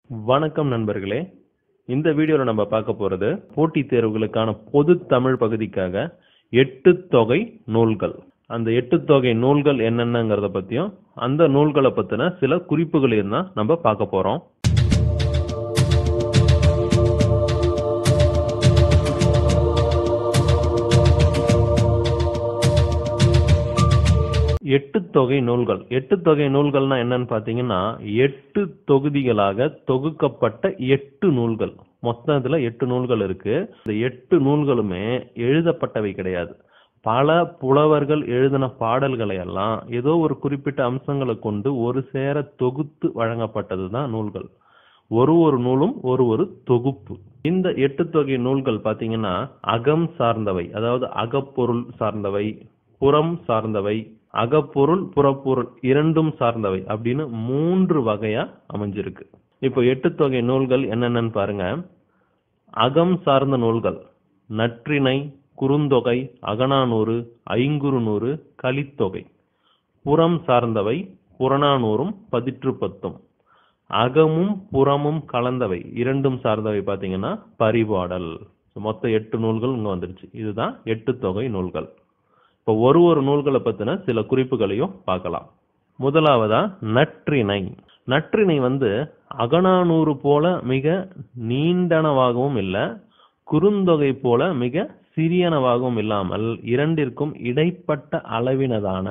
வணக்கம் நண்பர்களே இந்த வீடியோல நம்ம பார்க்க போறது போட்டித் தேர்வுகளுக்கான பொது தமிழ் பகுதிக்காக எட்டு தொகை நூல்கள் அந்த எட்டு தொகை நூல்கள் என்னென்னங்கிறத பத்தியும் அந்த நூல்களை பத்தின சில குறிப்புகளையும் தான் நம்ம பார்க்க போறோம் எட்டு தொகை நூல்கள் எட்டு தொகை நூல்கள்னா என்னன்னு பாத்தீங்கன்னா எட்டு தொகுதிகளாக தொகுக்கப்பட்ட எட்டு நூல்கள் மொத்தம் இதுல எட்டு நூல்கள் இருக்கு இந்த எட்டு நூல்களுமே எழுதப்பட்டவை கிடையாது பல புலவர்கள் எழுதின பாடல்களை எல்லாம் ஏதோ ஒரு குறிப்பிட்ட அம்சங்களை கொண்டு ஒரு சேர தொகுத்து வழங்கப்பட்டது தான் நூல்கள் ஒரு ஒரு நூலும் ஒரு ஒரு தொகுப்பு இந்த எட்டு தொகை நூல்கள் பாத்தீங்கன்னா அகம் சார்ந்தவை அதாவது அகப்பொருள் சார்ந்தவை புறம் சார்ந்தவை அகப்பொருள் புறப்பொருள் இரண்டும் சார்ந்தவை அப்படின்னு மூன்று வகையா அமைஞ்சிருக்கு இப்போ எட்டு தொகை நூல்கள் என்னென்னு பாருங்க அகம் சார்ந்த நூல்கள் நற்றிணை குறுந்தொகை அகநானூறு ஐங்குறுநூறு கலித்தொகை புறம் சார்ந்தவை புறநானூறும் பதிற்று பத்தும் அகமும் புறமும் கலந்தவை இரண்டும் சார்ந்தவை பார்த்தீங்கன்னா பரிபாடல் மொத்தம் எட்டு நூல்கள் இங்க வந்துருச்சு இதுதான் எட்டு தொகை நூல்கள் இப்போ ஒரு ஒரு நூல்களை பத்தின சில குறிப்புகளையும் பார்க்கலாம் முதலாவதா நற்றிணை நற்றிணை வந்து அகநானூறு போல மிக நீண்டனவாகவும் இல்லை குறுந்தொகை போல மிக சிறியனவாகவும் இல்லாமல் இரண்டிற்கும் இடைப்பட்ட அளவினதான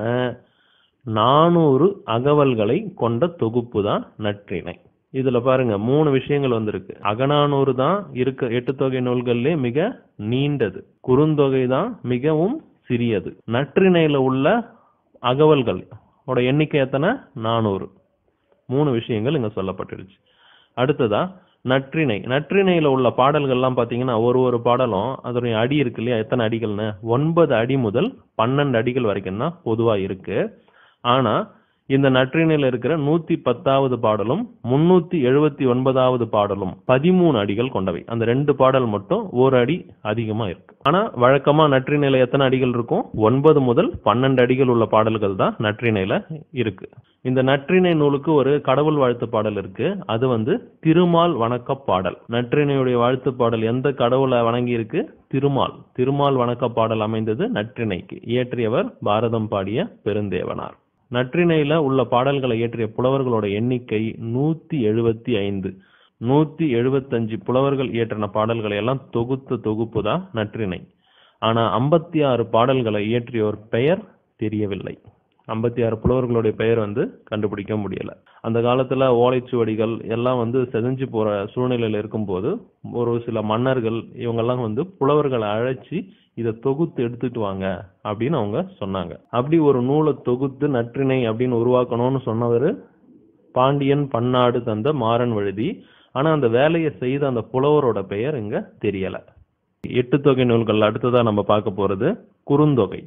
நானூறு அகவல்களை கொண்ட தொகுப்பு தான் நற்றிணை இதுல பாருங்க மூணு விஷயங்கள் வந்திருக்கு அகநானூறு தான் இருக்க எட்டு தொகை நூல்கள்லே மிக நீண்டது குறுந்தொகை தான் மிகவும் சிறியது நற்றிணையில உள்ள அகவல்கள் ஓட எண்ணிக்கை எத்தனை நானூறு மூணு விஷயங்கள் இங்க சொல்லப்பட்டுடுச்சு அடுத்ததா நற்றிணை நற்றிணையில உள்ள பாடல்கள்லாம் பாத்தீங்கன்னா ஒரு ஒரு பாடலும் அதனுடைய அடி இருக்கு இல்லையா எத்தனை அடிகள்னு ஒன்பது அடி முதல் பன்னெண்டு அடிகள் வரைக்கும் தான் பொதுவா இருக்கு ஆனா இந்த நற்றிணையில இருக்கிற நூத்தி பத்தாவது பாடலும் முன்னூத்தி எழுபத்தி ஒன்பதாவது பாடலும் பதிமூணு அடிகள் கொண்டவை அந்த ரெண்டு பாடல் மட்டும் ஒரு அடி அதிகமா இருக்கு ஆனா வழக்கமா நற்றிணையில எத்தனை அடிகள் இருக்கும் ஒன்பது முதல் பன்னெண்டு அடிகள் உள்ள பாடல்கள் தான் நற்றிணையில இருக்கு இந்த நற்றிணை நூலுக்கு ஒரு கடவுள் வாழ்த்து பாடல் இருக்கு அது வந்து திருமால் வணக்க பாடல் நற்றிணையுடைய வாழ்த்து பாடல் எந்த கடவுளை வணங்கி இருக்கு திருமால் திருமால் வணக்க பாடல் அமைந்தது நற்றிணைக்கு இயற்றியவர் பாரதம் பாடிய பெருந்தேவனார் நற்றிணையில உள்ள பாடல்களை இயற்றிய புலவர்களோட எண்ணிக்கை நூத்தி எழுபத்தி ஐந்து நூத்தி எழுபத்தஞ்சு புலவர்கள் இயற்றின பாடல்களை எல்லாம் தொகுத்த தொகுப்பு தான் நற்றிணை ஆனா ஐம்பத்தி ஆறு பாடல்களை இயற்றியோர் பெயர் தெரியவில்லை ஐம்பத்தி ஆறு புலவர்களுடைய பெயர் வந்து கண்டுபிடிக்க முடியல அந்த காலத்துல ஓலைச்சுவடிகள் எல்லாம் வந்து செதஞ்சு போற சூழ்நிலையில இருக்கும்போது ஒரு சில மன்னர்கள் இவங்கெல்லாம் வந்து புலவர்களை அழைச்சி இதை தொகுத்து எடுத்துட்டு வாங்க அப்படின்னு அவங்க சொன்னாங்க அப்படி ஒரு நூலை தொகுத்து நற்றிணை அப்படின்னு உருவாக்கணும்னு சொன்னவர் பாண்டியன் பன்னாடு தந்த மாறன் வழுதி ஆனா அந்த வேலையை செய்த அந்த புலவரோட பெயர் இங்க தெரியல எட்டு தொகை நூல்கள் அடுத்ததா நம்ம பார்க்க போறது குறுந்தொகை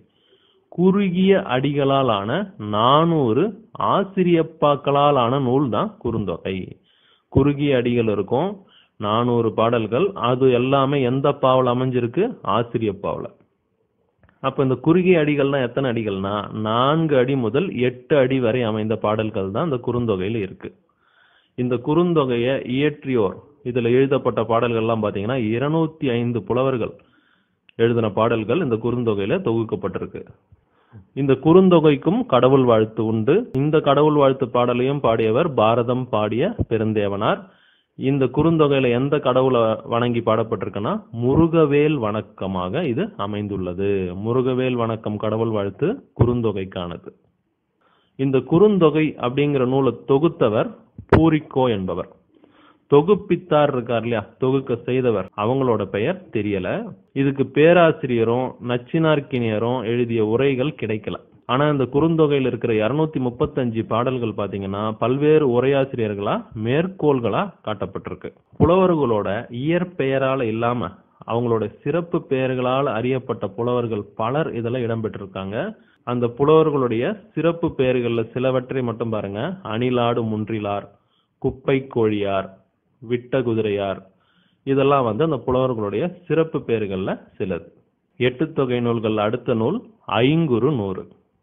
குறுகிய அடிகளால் ஆன நானூறு ஆசிரியப்பாக்களால் ஆன நூல் தான் குறுந்தொகை குறுகிய அடிகள் இருக்கும் நானூறு பாடல்கள் அது எல்லாமே எந்த பாவல் அமைஞ்சிருக்கு ஆசிரியப்பாவில் அப்ப இந்த குறுகிய அடிகள்னா எத்தனை அடிகள்னா நான்கு அடி முதல் எட்டு அடி வரை அமைந்த பாடல்கள் தான் இந்த குறுந்தொகையில இருக்கு இந்த குறுந்தொகையை இயற்றியோர் இதுல எழுதப்பட்ட பாடல்கள்லாம் பாத்தீங்கன்னா இருநூத்தி ஐந்து புலவர்கள் எழுதின பாடல்கள் இந்த குறுந்தொகையில தொகுக்கப்பட்டிருக்கு இந்த குறுந்தொகைக்கும் கடவுள் வாழ்த்து உண்டு இந்த கடவுள் வாழ்த்து பாடலையும் பாடியவர் பாரதம் பாடிய பெருந்தேவனார் இந்த குறுந்தொகையில எந்த கடவுளை வணங்கி பாடப்பட்டிருக்குன்னா முருகவேல் வணக்கமாக இது அமைந்துள்ளது முருகவேல் வணக்கம் கடவுள் வாழ்த்து குறுந்தொகைக்கானது இந்த குறுந்தொகை அப்படிங்கிற நூலை தொகுத்தவர் பூரிக்கோ என்பவர் தொகுப்பித்தார் இருக்கார் இல்லையா தொகுக்க செய்தவர் அவங்களோட பெயர் தெரியல இதுக்கு பேராசிரியரும் நச்சினார்க்கினியரும் எழுதிய உரைகள் கிடைக்கல ஆனா இந்த குறுந்தொகையில் இருக்கிற இருநூத்தி முப்பத்தஞ்சு பாடல்கள் பாத்தீங்கன்னா பல்வேறு உரையாசிரியர்களா மேற்கோள்களா காட்டப்பட்டிருக்கு புலவர்களோட இயற்பெயரால இல்லாம அவங்களோட சிறப்பு பெயர்களால் அறியப்பட்ட புலவர்கள் பலர் இதுல இடம்பெற்றிருக்காங்க அந்த புலவர்களுடைய சிறப்பு பெயர்கள்ல சிலவற்றை மட்டும் பாருங்க அணிலாடு முன்றிலார் குப்பை கோழியார் விட்ட குதிரையார் இதெல்லாம் வந்து அந்த புலவர்களுடைய சிறப்பு பெயர்கள்ல சிலது எட்டு தொகை நூல்கள் அடுத்த நூல் ஐங்குறு நூறு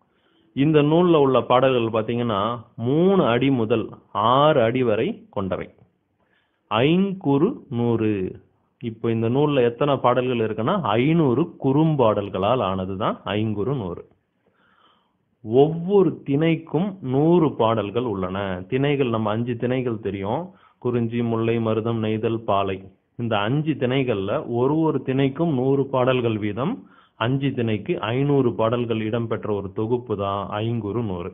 இந்த நூல்ல உள்ள பாடல்கள் பாத்தீங்கன்னா மூணு அடி முதல் ஆறு அடி வரை கொண்டவை ஐங்குறு நூறு இப்போ இந்த நூல்ல எத்தனை பாடல்கள் இருக்குன்னா ஐநூறு குறும்பாடல்களால் ஆனதுதான் ஐங்குறு நூறு ஒவ்வொரு திணைக்கும் நூறு பாடல்கள் உள்ளன திணைகள் நம்ம அஞ்சு திணைகள் தெரியும் குறிஞ்சி முல்லை மருதம் நெய்தல் பாலை இந்த அஞ்சு திணைகள்ல ஒரு ஒரு திணைக்கும் நூறு பாடல்கள் வீதம் அஞ்சு திணைக்கு ஐநூறு பாடல்கள் இடம்பெற்ற ஒரு தொகுப்பு தான் ஐங்குறு நூறு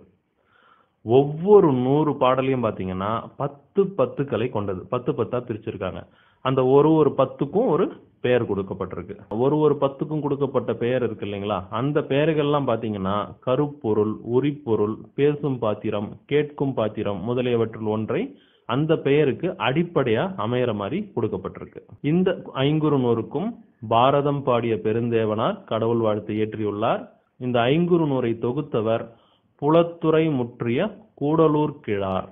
ஒவ்வொரு நூறு பாடலையும் பாத்தீங்கன்னா பத்து பத்துக்களை கொண்டது பத்து பத்தா பிரிச்சிருக்காங்க அந்த ஒரு ஒரு பத்துக்கும் ஒரு பெயர் கொடுக்கப்பட்டிருக்கு ஒரு ஒரு பத்துக்கும் கொடுக்கப்பட்ட பெயர் இருக்கு இல்லைங்களா அந்த பெயர்கள்லாம் பாத்தீங்கன்னா கருப்பொருள் உரிப்பொருள் பேசும் பாத்திரம் கேட்கும் பாத்திரம் முதலியவற்றுள் ஒன்றை அந்த பெயருக்கு அடிப்படையா அமையற மாதிரி கொடுக்கப்பட்டிருக்கு இந்த ஐங்குறு நூறுக்கும் பாரதம் பாடிய பெருந்தேவனார் கடவுள் வாழ்த்து இயற்றியுள்ளார் இந்த ஐங்குறு நூறை தொகுத்தவர் புலத்துறை முற்றிய கூடலூர் கிழார்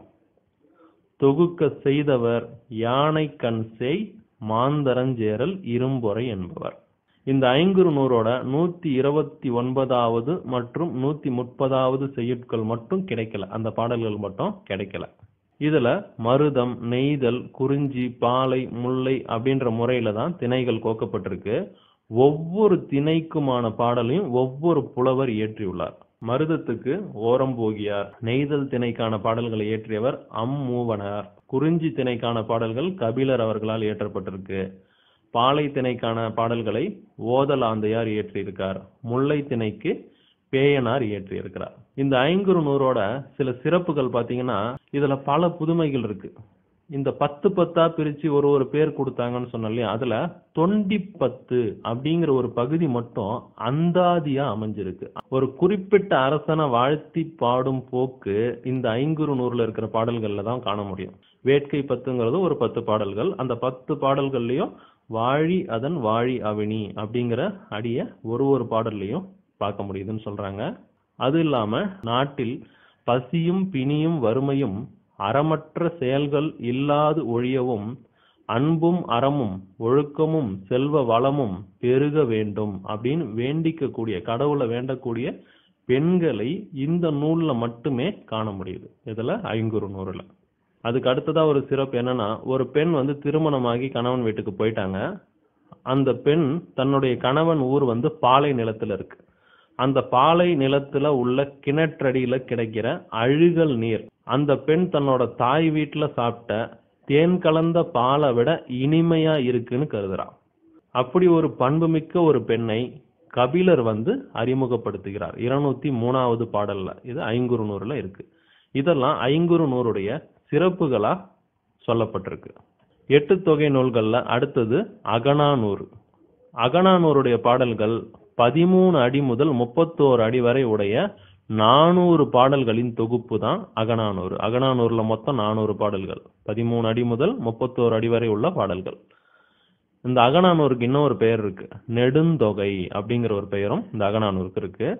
தொகுக்க செய்தவர் யானை கண் செய் மாந்தரஞ்சேரல் இரும்பொறை என்பவர் இந்த ஐங்குறு நூறோட நூத்தி இருபத்தி ஒன்பதாவது மற்றும் நூத்தி முப்பதாவது செய்யுட்கள் மட்டும் கிடைக்கல அந்த பாடல்கள் மட்டும் கிடைக்கல இதுல மருதம் நெய்தல் குறிஞ்சி பாலை முல்லை அப்படின்ற முறையில தான் திணைகள் கோக்கப்பட்டிருக்கு ஒவ்வொரு திணைக்குமான பாடலையும் ஒவ்வொரு புலவர் இயற்றியுள்ளார் மருதத்துக்கு ஓரம்போகியார் நெய்தல் திணைக்கான பாடல்களை இயற்றியவர் அம்மூவனார் குறிஞ்சி திணைக்கான பாடல்கள் கபிலர் அவர்களால் இயற்றப்பட்டிருக்கு பாலை திணைக்கான பாடல்களை ஓதலாந்தையார் இயற்றியிருக்கார் முல்லை திணைக்கு பேயனார் இயற்றியிருக்கிறார் இந்த ஐங்குறு நூறோட சில சிறப்புகள் பாத்தீங்கன்னா இதுல பல புதுமைகள் இருக்கு இந்த பத்து பத்தா பிரிச்சு ஒரு ஒரு பேர் கொடுத்தாங்கன்னு சொன்னோம் இல்லையா அதுல தொண்டி பத்து அப்படிங்கிற ஒரு பகுதி மட்டும் அந்தாதியா அமைஞ்சிருக்கு ஒரு குறிப்பிட்ட அரசனை வாழ்த்தி பாடும் போக்கு இந்த ஐங்குறு நூறுல இருக்கிற பாடல்கள்ல தான் காண முடியும் வேட்கை பத்துங்கிறது ஒரு பத்து பாடல்கள் அந்த பத்து பாடல்கள்லயும் வாழி அதன் வாழி அவினி அப்படிங்கிற அடிய ஒரு ஒரு பாடல்லையும் பார்க்க முடியுதுன்னு சொல்றாங்க அது இல்லாம நாட்டில் பசியும் பிணியும் வறுமையும் அறமற்ற செயல்கள் இல்லாது ஒழியவும் அன்பும் அறமும் ஒழுக்கமும் செல்வ வளமும் பெருக வேண்டும் அப்படின்னு வேண்டிக்க கூடிய கடவுளை வேண்டக்கூடிய பெண்களை இந்த நூல்ல மட்டுமே காண முடியுது இதுல ஐங்குறு நூறுல அதுக்கு அடுத்ததா ஒரு சிறப்பு என்னன்னா ஒரு பெண் வந்து திருமணமாகி கணவன் வீட்டுக்கு போயிட்டாங்க அந்த பெண் தன்னுடைய கணவன் ஊர் வந்து பாலை நிலத்துல இருக்கு அந்த பாலை நிலத்துல உள்ள கிணற்றடியில கிடைக்கிற அழுகல் நீர் அந்த பெண் தன்னோட தாய் வீட்டுல சாப்பிட்ட தேன் கலந்த பாலை விட இனிமையா இருக்குன்னு கருதுறான் அப்படி ஒரு பண்புமிக்க ஒரு பெண்ணை கபிலர் வந்து அறிமுகப்படுத்துகிறார் இருநூத்தி மூணாவது பாடல்ல இது ஐங்குறு நூறுல இருக்கு இதெல்லாம் ஐங்குறு நூறுடைய சிறப்புகளா சொல்லப்பட்டிருக்கு எட்டு தொகை நூல்கள்ல அடுத்தது அகனானூறு அகனானூருடைய பாடல்கள் பதிமூணு அடி முதல் முப்பத்தோரு அடி வரை உடைய நானூறு பாடல்களின் தொகுப்பு தான் அகனானூறு அகனானூர்ல மொத்தம் நானூறு பாடல்கள் பதிமூணு அடி முதல் முப்பத்தோரு அடி வரை உள்ள பாடல்கள் இந்த அகனானூருக்கு இன்னொரு பெயர் இருக்கு நெடுந்தொகை அப்படிங்கிற ஒரு பெயரும் இந்த அகனானூருக்கு இருக்கு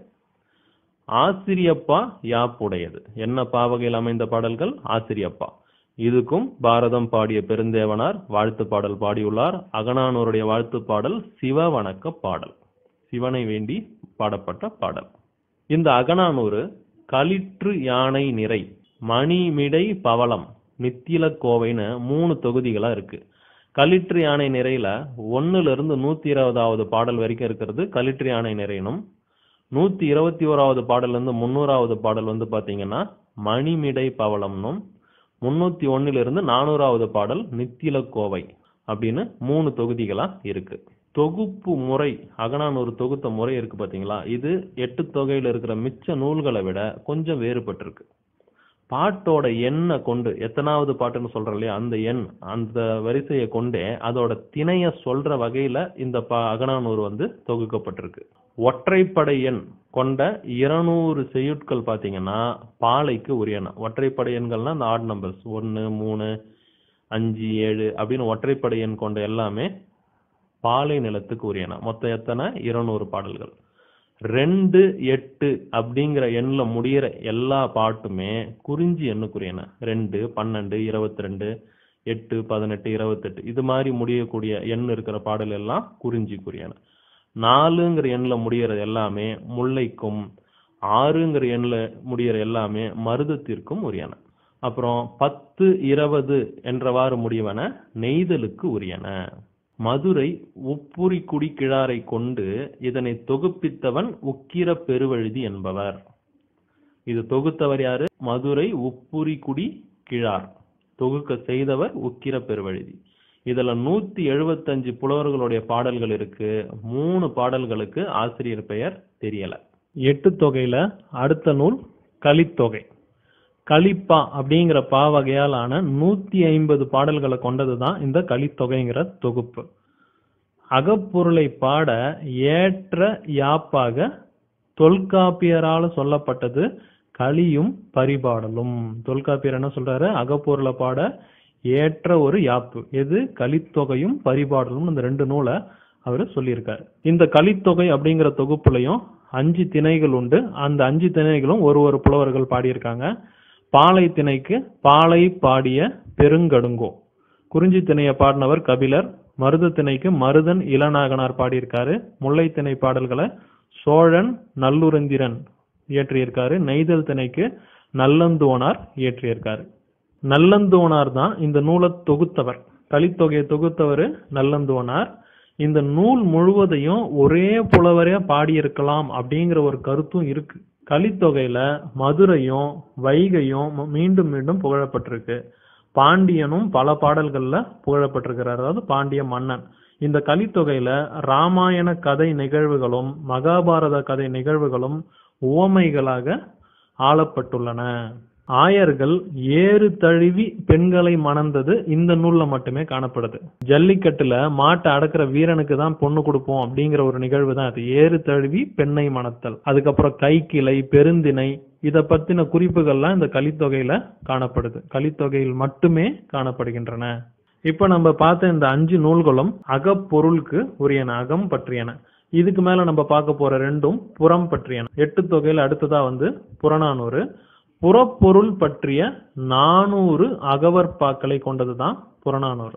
ஆசிரியப்பா யாப்புடையது என்ன பாவகையில் அமைந்த பாடல்கள் ஆசிரியப்பா இதுக்கும் பாரதம் பாடிய பெருந்தேவனார் வாழ்த்து பாடல் பாடியுள்ளார் அகனானூருடைய வாழ்த்து பாடல் சிவ வணக்க பாடல் சிவனை வேண்டி பாடப்பட்ட பாடல் இந்த அகனானூறு களிற்று யானை நிறை மணிமிடை பவளம் நித்தில கோவைன்னு மூணு தொகுதிகளா இருக்கு களிற்று யானை நிறையில ஒண்ணுல இருந்து நூத்தி இருபதாவது பாடல் வரைக்கும் இருக்கிறது களிற்று யானை நிறையணும் நூத்தி இருபத்தி ஓராவது பாடல்ல இருந்து முன்னூறாவது பாடல் வந்து பாத்தீங்கன்னா மணிமிடை பவளம்னும் முன்னூத்தி ஒண்ணுல இருந்து நானூறாவது பாடல் நித்தில கோவை அப்படின்னு மூணு தொகுதிகளா இருக்கு தொகுப்பு முறை அகனானூறு தொகுத்த முறை இருக்கு பாத்தீங்களா இது எட்டு தொகையில இருக்கிற மிச்ச நூல்களை விட கொஞ்சம் வேறுபட்டிருக்கு பாட்டோட எண்ணை கொண்டு எத்தனாவது பாட்டுன்னு சொல்றோம் இல்லையா அந்த எண் அந்த வரிசையை கொண்டே அதோட திணைய சொல்ற வகையில இந்த ப அகனானூறு வந்து தொகுக்கப்பட்டிருக்கு ஒற்றைப்படை எண் கொண்ட இருநூறு செய்யுட்கள் பாத்தீங்கன்னா பாலைக்கு உரியன ஒற்றைப்படை எண்கள்னா இந்த ஆட் நம்பர்ஸ் ஒன்னு மூணு அஞ்சு ஏழு அப்படின்னு ஒற்றைப்படை எண் கொண்ட எல்லாமே பாலை நிலத்துக்கு உரியன மொத்தம் எத்தனை இருநூறு பாடல்கள் ரெண்டு எட்டு அப்படிங்கிற எண்ணில் முடியிற எல்லா பாட்டுமே குறிஞ்சி எண்ணுக்குரியன ரெண்டு பன்னெண்டு இருபத்தி ரெண்டு எட்டு பதினெட்டு இருபத்தெட்டு இது மாதிரி முடியக்கூடிய எண் இருக்கிற பாடல் எல்லாம் குறிஞ்சிக்குரியன நாலுங்கிற எண்ணில் முடியறது எல்லாமே முல்லைக்கும் ஆறுங்கிற எண்ணில் முடியிற எல்லாமே மருதத்திற்கும் உரியன அப்புறம் பத்து இருபது என்றவாறு முடிவன நெய்தலுக்கு உரியன மதுரை உப்புரிக்குடி கிழாரை கொண்டு இதனை தொகுப்பித்தவன் உக்கிர பெருவழுதி என்பவர் இது தொகுத்தவர் யாரு மதுரை உப்புரிக்குடி கிழார் தொகுக்க செய்தவர் உக்கிர பெருவழுதி இதுல நூத்தி எழுபத்தஞ்சு புலவர்களுடைய பாடல்கள் இருக்கு மூணு பாடல்களுக்கு ஆசிரியர் பெயர் தெரியல எட்டு தொகையில அடுத்த நூல் கலித்தொகை கலிப்பா அப்படிங்கிற பா வகையால் ஆன நூத்தி ஐம்பது பாடல்களை கொண்டதுதான் இந்த கலித்தொகைங்கிற தொகுப்பு அகப்பொருளை பாட ஏற்ற யாப்பாக தொல்காப்பியரால சொல்லப்பட்டது களியும் பரிபாடலும் தொல்காப்பியர் என்ன சொல்றாரு அகப்பொருளை பாட ஏற்ற ஒரு யாப்பு எது கலித்தொகையும் பரிபாடலும் இந்த ரெண்டு நூலை அவர் சொல்லியிருக்காரு இந்த கலித்தொகை அப்படிங்கிற தொகுப்புலையும் அஞ்சு திணைகள் உண்டு அந்த அஞ்சு திணைகளும் ஒரு ஒரு புலவர்கள் பாடியிருக்காங்க பாலை திணைக்கு பாலை பாடிய பெருங்கடுங்கோ குறிஞ்சி திணையை பாடினவர் கபிலர் மருத திணைக்கு மருதன் இளநாகனார் பாடியிருக்காரு முல்லை திணை பாடல்களை சோழன் நல்லுரந்திரன் இயற்றியிருக்காரு நெய்தல் திணைக்கு நல்லந்தோனார் இயற்றியிருக்காரு நல்லந்தோனார் தான் இந்த நூலை தொகுத்தவர் கலித்தொகையை தொகுத்தவர் நல்லந்தோனார் இந்த நூல் முழுவதையும் ஒரே புலவரே பாடியிருக்கலாம் அப்படிங்கிற ஒரு கருத்தும் இருக்கு கலித்தொகையில மதுரையும் வைகையும் மீண்டும் மீண்டும் புகழப்பட்டிருக்கு பாண்டியனும் பல பாடல்கள்ல புகழப்பட்டிருக்கிறார் அதாவது பாண்டிய மன்னன் இந்த கலித்தொகையில ராமாயண கதை நிகழ்வுகளும் மகாபாரத கதை நிகழ்வுகளும் உவமைகளாக ஆளப்பட்டுள்ளன ஆயர்கள் ஏறு தழுவி பெண்களை மணந்தது இந்த நூல்ல மட்டுமே காணப்படுது ஜல்லிக்கட்டுல மாட்டை அடக்குற வீரனுக்கு தான் பொண்ணு கொடுப்போம் அப்படிங்கிற ஒரு நிகழ்வு தான் அது ஏறு தழுவி பெண்ணை மணத்தல் அதுக்கப்புறம் கைக்கிளை பெருந்திணை இத பத்தின குறிப்புகள்லாம் இந்த கலித்தொகையில காணப்படுது கலித்தொகையில் மட்டுமே காணப்படுகின்றன இப்ப நம்ம பார்த்த இந்த அஞ்சு நூல்களும் அகப்பொருளுக்கு உரியன அகம் பற்றியன இதுக்கு மேல நம்ம பார்க்க போற ரெண்டும் புறம் பற்றியன எட்டு தொகையில் அடுத்ததா வந்து புறநானூறு புறப்பொருள் பற்றிய நானூறு அகவற்பாக்களை கொண்டதுதான் புறநானூறு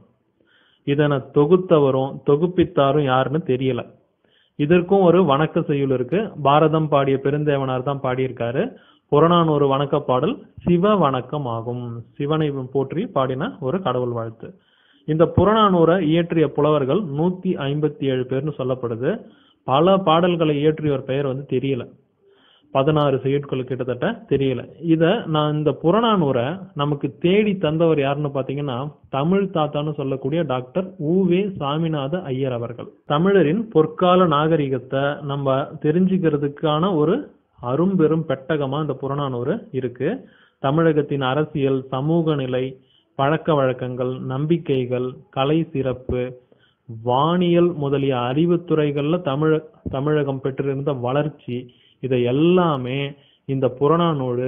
இதனை தொகுத்தவரும் தொகுப்பித்தாரும் யாருன்னு தெரியல இதற்கும் ஒரு வணக்க செய்யுள் இருக்கு பாரதம் பாடிய பெருந்தேவனார் தான் பாடியிருக்காரு புறநானூறு வணக்க பாடல் சிவ வணக்கம் ஆகும் சிவனை போற்றி பாடின ஒரு கடவுள் வாழ்த்து இந்த புறநானூரை இயற்றிய புலவர்கள் நூத்தி ஐம்பத்தி ஏழு பேர்னு சொல்லப்படுது பல பாடல்களை இயற்றியவர் பெயர் வந்து தெரியல பதினாறு செய்யுட்கள் கிட்டத்தட்ட தெரியல இத நான் இந்த புறநானூரை நமக்கு தேடி தந்தவர் யாருன்னு பாத்தீங்கன்னா தமிழ் தாத்தான்னு சொல்லக்கூடிய டாக்டர் உவே சாமிநாத ஐயர் அவர்கள் தமிழரின் பொற்கால நாகரிகத்தை நம்ம தெரிஞ்சுக்கிறதுக்கான ஒரு அரும்பெரும் பெட்டகமா இந்த புறநானூறு இருக்கு தமிழகத்தின் அரசியல் சமூக நிலை பழக்க வழக்கங்கள் நம்பிக்கைகள் கலை சிறப்பு வானியல் முதலிய அறிவுத்துறைகள்ல தமிழ தமிழகம் பெற்றிருந்த வளர்ச்சி இதை எல்லாமே இந்த புறநானூறு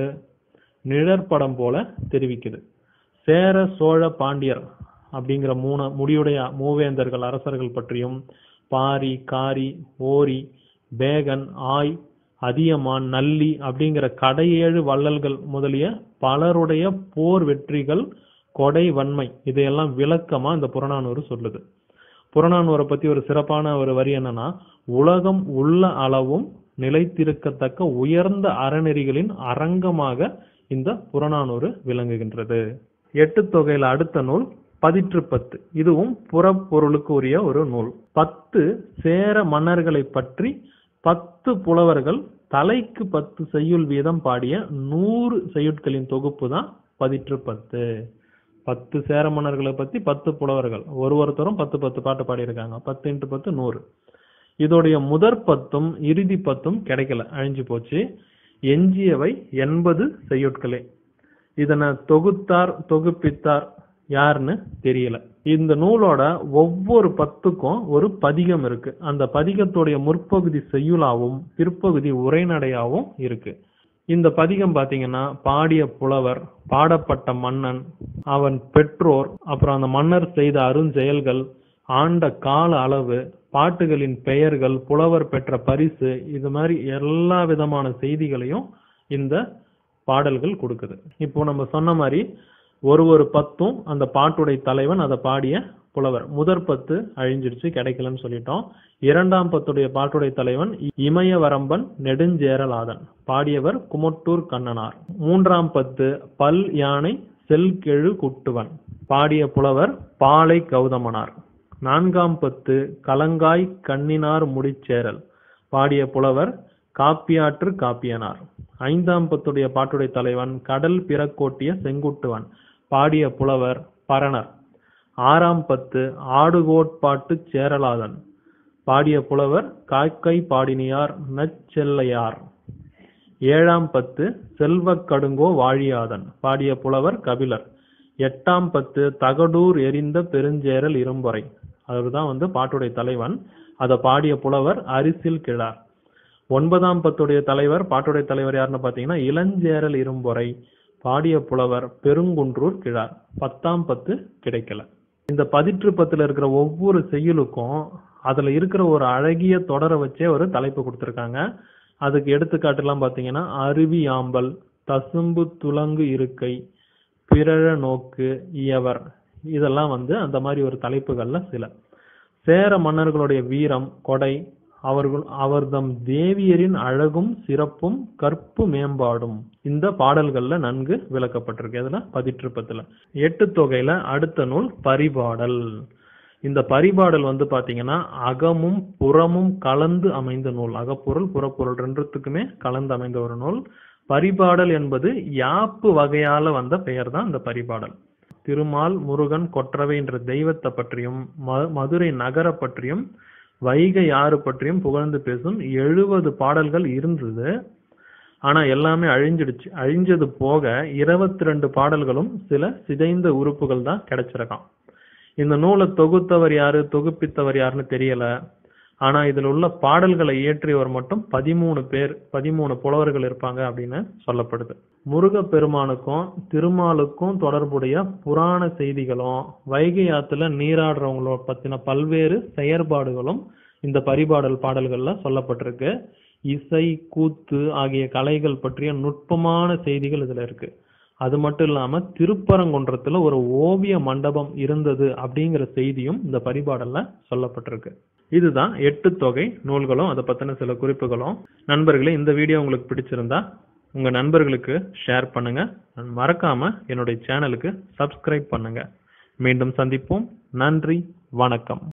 நிழற்படம் போல தெரிவிக்குது சேர சோழ பாண்டியர் அப்படிங்கிற மூணு முடியுடைய மூவேந்தர்கள் அரசர்கள் பற்றியும் பாரி காரி ஓரி பேகன் ஆய் அதியமான் நல்லி அப்படிங்கிற கடையேழு வள்ளல்கள் முதலிய பலருடைய போர் வெற்றிகள் கொடை வன்மை இதையெல்லாம் விளக்கமா இந்த புறநானூறு சொல்லுது புறநானூரை பத்தி ஒரு சிறப்பான ஒரு வரி என்னன்னா உலகம் உள்ள அளவும் நிலைத்திருக்கத்தக்க உயர்ந்த அறநெறிகளின் அரங்கமாக இந்த புறநானூறு விளங்குகின்றது எட்டு தொகையில அடுத்த நூல் பதிற்று பத்து இதுவும் புறப்பொருளுக்கு உரிய ஒரு நூல் பத்து சேர மன்னர்களை பற்றி பத்து புலவர்கள் தலைக்கு பத்து செய்யுள் வீதம் பாடிய நூறு செய்யுட்களின் தொகுப்பு தான் பதிற்று பத்து பத்து சேர மன்னர்களை பத்தி பத்து புலவர்கள் ஒரு ஒருத்தரும் பத்து பத்து பாட்டு பாடியிருக்காங்க பத்து இன்ட்டு பத்து நூறு இதோடைய முதற் பத்தும் இறுதி பத்தும் கிடைக்கல அழிஞ்சு போச்சு எஞ்சியவை எண்பது செய்யுட்களே இதனை தொகுத்தார் தொகுப்பித்தார் யாருன்னு தெரியல இந்த நூலோட ஒவ்வொரு பத்துக்கும் ஒரு பதிகம் இருக்கு அந்த பதிகத்துடைய முற்பகுதி செய்யுளாவும் பிற்பகுதி உரைநடையாவும் இருக்கு இந்த பதிகம் பாத்தீங்கன்னா பாடிய புலவர் பாடப்பட்ட மன்னன் அவன் பெற்றோர் அப்புறம் அந்த மன்னர் செய்த அருஞ்செயல்கள் ஆண்ட கால அளவு பாட்டுகளின் பெயர்கள் புலவர் பெற்ற பரிசு இது மாதிரி எல்லா விதமான செய்திகளையும் இந்த பாடல்கள் கொடுக்குது இப்போ நம்ம சொன்ன மாதிரி ஒரு ஒரு பத்தும் அந்த பாட்டுடை தலைவன் அதை பாடிய புலவர் முதற் பத்து அழிஞ்சிடுச்சு கிடைக்கலன்னு சொல்லிட்டோம் இரண்டாம் பத்துடைய பாட்டுடைய தலைவன் இமயவரம்பன் நெடுஞ்சேரலாதன் பாடியவர் குமட்டூர் கண்ணனார் மூன்றாம் பத்து பல் யானை செல்கெழு குட்டுவன் பாடிய புலவர் பாலை கௌதமனார் நான்காம் பத்து கலங்காய் கண்ணினார் முடிச்சேரல் பாடிய புலவர் காப்பியாற்று காப்பியனார் ஐந்தாம் பத்துடைய பாட்டுடைய தலைவன் கடல் பிறக்கோட்டிய செங்குட்டுவன் பாடிய புலவர் பரணர் ஆறாம் பத்து ஆடுகோட்பாட்டு சேரலாதன் பாடிய புலவர் காக்கை பாடினியார் நச்செல்லையார் ஏழாம் பத்து செல்வக் கடுங்கோ வாழியாதன் பாடிய புலவர் கபிலர் எட்டாம் பத்து தகடூர் எரிந்த பெருஞ்சேரல் இரும்பொறை அவர்தான் வந்து பாட்டுடைய தலைவன் அதை பாடிய புலவர் அரிசில் கிழார் ஒன்பதாம் பத்துடைய தலைவர் பாட்டுடைய தலைவர் யாருன்னு பாத்தீங்கன்னா இளஞ்சேரல் இரும்பொறை பாடிய புலவர் பெருங்குன்றூர் கிழார் பத்தாம் பத்து கிடைக்கல இந்த பதிற்று பத்துல இருக்கிற ஒவ்வொரு செய்யுளுக்கும் அதுல இருக்கிற ஒரு அழகிய தொடரை வச்சே ஒரு தலைப்பு கொடுத்திருக்காங்க அதுக்கு எடுத்துக்காட்டுலாம் பாத்தீங்கன்னா அருவி ஆம்பல் தசும்பு துலங்கு இருக்கை பிறழ நோக்கு இயவர் இதெல்லாம் வந்து அந்த மாதிரி ஒரு தலைப்புகள்ல சில சேர மன்னர்களுடைய வீரம் கொடை அவர்கள் அவர்தம் தேவியரின் அழகும் சிறப்பும் கற்பு மேம்பாடும் இந்த பாடல்கள்ல நன்கு விளக்கப்பட்டிருக்கு இதுல பதிற்றுப்பத்துல எட்டு தொகையில அடுத்த நூல் பரிபாடல் இந்த பரிபாடல் வந்து பாத்தீங்கன்னா அகமும் புறமும் கலந்து அமைந்த நூல் அகப்பொருள் புறப்பொருள் ரெண்டுத்துக்குமே கலந்து அமைந்த ஒரு நூல் பரிபாடல் என்பது யாப்பு வகையால வந்த பெயர் தான் இந்த பரிபாடல் திருமால் முருகன் கொற்றவை என்ற தெய்வத்தை பற்றியும் ம- மதுரை நகர பற்றியும் வைகை ஆறு பற்றியும் புகழ்ந்து பேசும் எழுபது பாடல்கள் இருந்தது ஆனா எல்லாமே அழிஞ்சிடுச்சு அழிஞ்சது போக இருபத்தி ரெண்டு பாடல்களும் சில சிதைந்த உறுப்புகள் தான் கிடைச்சிருக்கான் இந்த நூலை தொகுத்தவர் யாரு தொகுப்பித்தவர் யாருன்னு தெரியல ஆனா இதுல உள்ள பாடல்களை இயற்றியவர் மட்டும் பதிமூணு பேர் பதிமூணு புலவர்கள் இருப்பாங்க அப்படின்னு சொல்லப்படுது முருகப் பெருமானுக்கும் திருமாலுக்கும் தொடர்புடைய புராண செய்திகளும் வைகை ஆத்துல நீராடுறவங்கள பத்தின பல்வேறு செயற்பாடுகளும் இந்த பரிபாடல் பாடல்கள்ல சொல்லப்பட்டிருக்கு இசை கூத்து ஆகிய கலைகள் பற்றிய நுட்பமான செய்திகள் இதுல இருக்கு அது மட்டும் இல்லாம திருப்பரங்குன்றத்துல ஒரு ஓவிய மண்டபம் இருந்தது அப்படிங்கிற செய்தியும் இந்த பரிபாடல்ல சொல்லப்பட்டிருக்கு இதுதான் எட்டு தொகை நூல்களும் அதை பத்தின சில குறிப்புகளும் நண்பர்களே இந்த வீடியோ உங்களுக்கு பிடிச்சிருந்தா உங்க நண்பர்களுக்கு ஷேர் பண்ணுங்க மறக்காம என்னுடைய சேனலுக்கு சப்ஸ்கிரைப் பண்ணுங்க மீண்டும் சந்திப்போம் நன்றி வணக்கம்